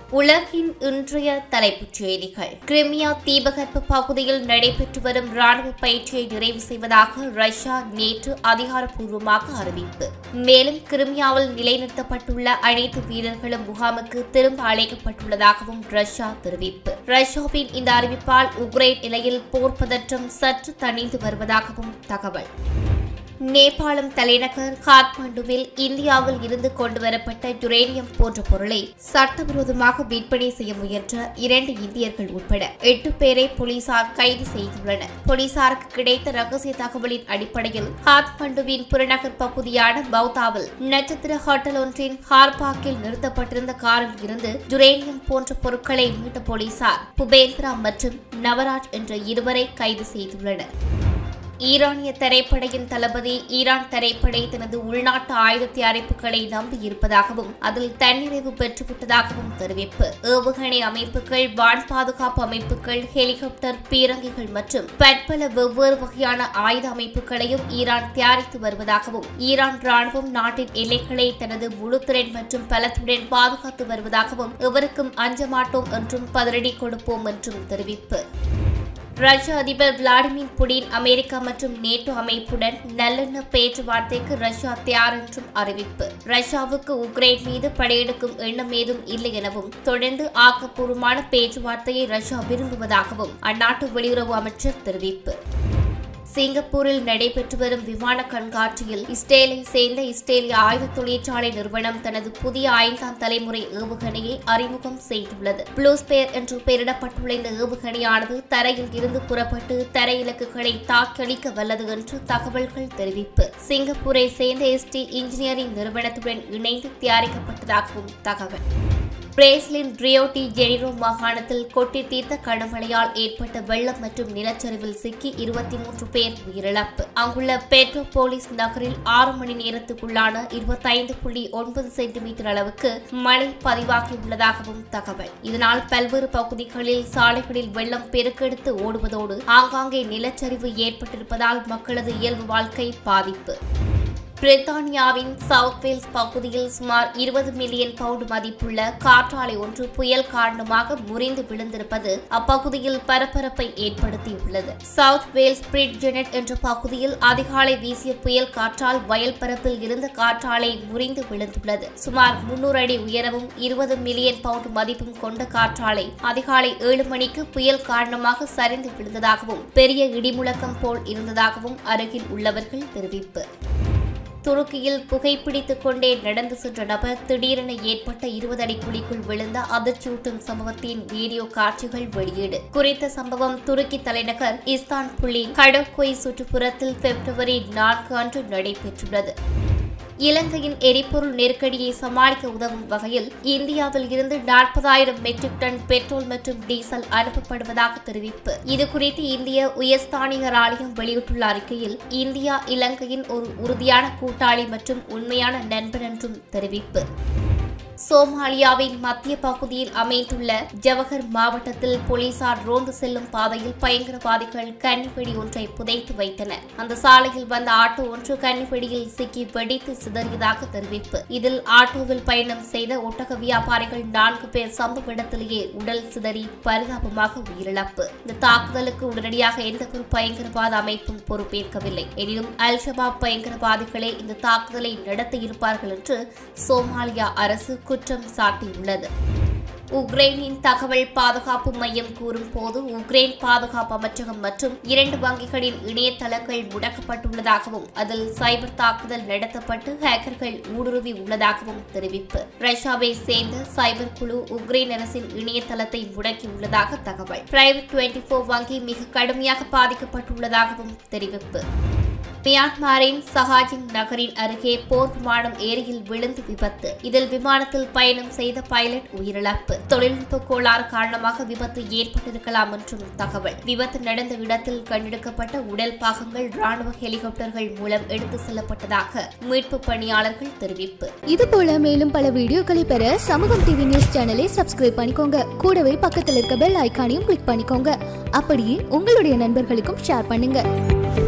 உலகின் இன்றைய தலைப்புச் செய்திகள் கிரிமியா தீபகற்ப பகுதியில் நடைபெற்று வரும் ராணுவ பயிற்சியை நிறைவு செய்வதாக ரஷ்யா நேற்று அதிகாரப்பூர்வமாக அறிவிப்பு மேலும் கிரிமியாவில் நிலைநிறுத்தப்பட்டுள்ள அனைத்து வீரர்களும் முகாமுக்கு திரும்ப அழைக்கப்பட்டுள்ளதாகவும் ரஷ்யா தெரிவிப்பு ரஷ்யாவின் இந்த அறிவிப்பால் உக்ரைன் நிலையில் போர் பதற்றம் சற்று தணிந்து வருவதாகவும் தகவல் நேபாளம் தலைநகர் காத்மண்டுவில் இந்தியாவில் இருந்து கொண்டுவரப்பட்ட யுரேனியம் போன்ற பொருளை சட்டவிரோதமாக விற்பனை செய்ய முயன்ற இரண்டு இந்தியர்கள் உட்பட எட்டு பேரை போலீசார் கைது செய்துள்ளனர் போலீசாருக்கு கிடைத்த ரகசிய தகவலின் அடிப்படையில் காத்மண்டுவின் புறநகர் பகுதியான பௌதாவில் நட்சத்திர ஹோட்டல் ஒன்றின் ஹார்பாக்கில் நிறுத்தப்பட்டிருந்த காரில் இருந்து யுரேனியம் போன்ற பொருட்களை மீட்ட போலீசார் புபேந்திரா மற்றும் நவராஜ் என்ற இருவரை கைது செய்துள்ளனர் ஈரானிய தரைப்படையின் தளபதி ஈரான் தரைப்படை தனது உள்நாட்டு ஆயுத தயாரிப்புகளை நம்பி இருப்பதாகவும் அதில் தன்னிறைவு பெற்றுவிட்டதாகவும் தெரிவிப்பு ஏவுகணை அமைப்புகள் வான் பாதுகாப்பு அமைப்புகள் ஹெலிகாப்டர் பீரங்கிகள் மற்றும் பற்பல வெவ்வேறு வகையான ஆயுத அமைப்புகளையும் ஈரான் தயாரித்து வருவதாகவும் ஈரான் ராணுவம் நாட்டின் எல்லைகளை தனது முழுத்திறன் மற்றும் பலத்துடன் பாதுகாத்து வருவதாகவும் எவருக்கும் அஞ்ச மாட்டோம் என்றும் பதிலடி கொடுப்போம் என்றும் தெரிவிப்பு ரஷ்ய அதிபர் விளாடிமிர் புடின் அமெரிக்கா மற்றும் நேட்டோ அமைப்புடன் நல்லெண்ண பேச்சுவார்த்தைக்கு ரஷ்யா தயார் என்றும் அறிவிப்பு ரஷ்யாவுக்கு உக்ரைன் மீது படையெடுக்கும் எண்ணம் ஏதும் இல்லை எனவும் தொடர்ந்து ஆக்கப்பூர்வமான பேச்சுவார்த்தையை ரஷ்யா விரும்புவதாகவும் அந்நாட்டு வெளியுறவு அமைச்சர் தெரிவிப்பு சிங்கப்பூரில் நடைபெற்று வரும் விமான கண்காட்சியில் இஸ்ரேலை சேர்ந்த இஸ்ரேலிய ஆயுத தொழிற்சாலை நிறுவனம் தனது புதிய ஐந்தாம் தலைமுறை ஏவுகணையை அறிமுகம் செய்துள்ளது ப்ளூஸ்பேர் என்று பெயரிடப்பட்டுள்ள இந்த ஏவுகணையானது தரையில் இருந்து புறப்பட்டு தரை இலக்குகளை தாக்கியளிக்க வல்லது என்று தகவல்கள் தெரிவிப்பு சிங்கப்பூரை சேர்ந்த எஸ்டி இன்ஜினியரிங் நிறுவனத்துடன் இணைந்து தயாரிக்கப்பட்டதாகவும் தகவல் பிரேசிலின் ரியோ டி ஜெனிரோ மாகாணத்தில் கொட்டி தீர்த்த கனமழையால் ஏற்பட்ட வெள்ளம் மற்றும் நிலச்சரிவில் சிக்கி இருபத்தி மூன்று பேர் உயிரிழப்பு அங்குள்ள பெட்ரோபோலிஸ் நகரில் ஆறு மணி நேரத்துக்குள்ளான இருபத்தைந்து புள்ளி ஒன்பது சென்டிமீட்டர் அளவுக்கு மழை பதிவாகியுள்ளதாகவும் தகவல் இதனால் பல்வேறு பகுதிகளில் சாலைகளில் வெள்ளம் பெருக்கெடுத்து ஓடுவதோடு ஆங்காங்கே நிலச்சரிவு ஏற்பட்டிருப்பதால் மக்களது இயல்பு வாழ்க்கை பாதிப்பு பிரித்தானியாவின் சவுத் வேல்ஸ் பகுதியில் சுமார் இருபது மில்லியன் பவுண்ட் மதிப்புள்ள காற்றாலை ஒன்று புயல் காரணமாக முறிந்து விழுந்திருப்பது அப்பகுதியில் பரபரப்பை ஏற்படுத்தியுள்ளது சவுத் வேல்ஸ் பிரிட் ஜெனட் என்ற பகுதியில் அதிகாலை வீசிய புயல் காற்றால் வயல் பரப்பில் இருந்த காற்றாலை முறிந்து விழுந்துள்ளது சுமார் முன்னூறு அடி உயரமும் இருபது மில்லியன் பவுண்ட் மதிப்பும் கொண்ட காற்றாலை அதிகாலை ஏழு மணிக்கு புயல் காரணமாக சரிந்து விழுந்ததாகவும் பெரிய இடிமுழக்கம் போல் இருந்ததாகவும் அருகில் உள்ளவர்கள் தெரிவிப்பு துருக்கியில் புகைப்பிடித்துக் கொண்டே நடந்து சென்ற நபர் திடீரென ஏற்பட்ட இருபது அடி குழிக்குள் விழுந்த அதிர்ச்சியூட்டும் சம்பவத்தின் வீடியோ காட்சிகள் வெளியீடு குறித்த சம்பவம் துருக்கி தலைநகர் இஸ்தான்புல்லின் கடற்கொய் சுற்றுப்புறத்தில் பிப்ரவரி நான்கு அன்று நடைபெற்றுள்ளது இலங்கையின் எரிபொருள் நெருக்கடியை சமாளிக்க உதவும் வகையில் இந்தியாவில் இருந்து நாற்பதாயிரம் மெட்ரிக் டன் பெட்ரோல் மற்றும் டீசல் அனுப்பப்படுவதாக தெரிவிப்பு இதுகுறித்து இந்திய உயர்ஸ்தானிகர் ஆலயம் வெளியிட்டுள்ள அறிக்கையில் இந்தியா இலங்கையின் ஒரு உறுதியான கூட்டாளி மற்றும் உண்மையான நண்பன் என்றும் தெரிவிப்பு சோமாலியாவின் மத்திய பகுதியில் அமைந்துள்ள ஜவஹர் மாவட்டத்தில் போலீசார் ரோந்து செல்லும் பாதையில் பயங்கரவாதிகள் கன்னிவெடி ஒன்றை புதைத்து வைத்தனர் அந்த சாலையில் வந்த ஆட்டோ ஒன்று கன்னிவெடியில் சிக்கி வெடித்து சிதறியதாக தெரிவிப்பு இதில் ஆட்டோவில் பயணம் செய்த ஒட்டக வியாபாரிகள் நான்கு பேர் சம்பவ இடத்திலேயே உடல் சிதறி பரிதாபமாக உயிரிழப்பு இந்த தாக்குதலுக்கு உடனடியாக எந்த ஒரு பயங்கரவாத அமைப்பும் பொறுப்பேற்கவில்லை எனினும் அல் ஷபாப் பயங்கரவாதிகளே இந்த தாக்குதலை நடத்தியிருப்பார்கள் என்று சோமாலியா அரசு குற்றம் சாட்டியுள்ளது உக்ரைனின் தகவல் பாதுகாப்பு மையம் கூறும் போது உக்ரைன் பாதுகாப்பு அமைச்சகம் மற்றும் இரண்டு வங்கிகளின் இணையதளங்கள் முடக்கப்பட்டுள்ளதாகவும் அதில் சைபர் தாக்குதல் நடத்தப்பட்டு ஹேக்கர்கள் ஊடுருவி உள்ளதாகவும் தெரிவிப்பு ரஷ்யாவை சேர்ந்த சைபர் குழு உக்ரைன் அரசின் இணையதளத்தை முடக்கியுள்ளதாக தகவல் பிரைவேட் டுவெண்டி போர் வங்கி மிக கடுமையாக பாதிக்கப்பட்டுள்ளதாகவும் தெரிவிப்பு மியான்மரின் சஹாஜிங் நகரின் அருகே போர் விமானம் ஏரியில் விழுந்து விபத்து இதில் விமானத்தில் பயணம் செய்த பைலட் உயிரிழப்பு தொழில்நுட்ப கோளாறு காரணமாக விபத்து ஏற்பட்டிருக்கலாம் என்றும் தகவல் விபத்து நடந்த இடத்தில் கண்டெடுக்கப்பட்ட உடல் பாகங்கள் ராணுவ ஹெலிகாப்டர்கள் மூலம் எடுத்து செல்லப்பட்டதாக மீட்பு பணியாளர்கள் தெரிவிப்பு இது போல மேலும் பல வீடியோக்களை பெற சமூகம் டிவி நியூஸ் சேனலை சப்ஸ்கிரைப் பண்ணிக்கோங்க கூடவே பக்கத்தில் இருக்க பெல் ஐகானையும் கிளிக் பண்ணிக்கோங்க அப்படியே உங்களுடைய நண்பர்களுக்கும் ஷேர் பண்ணுங்க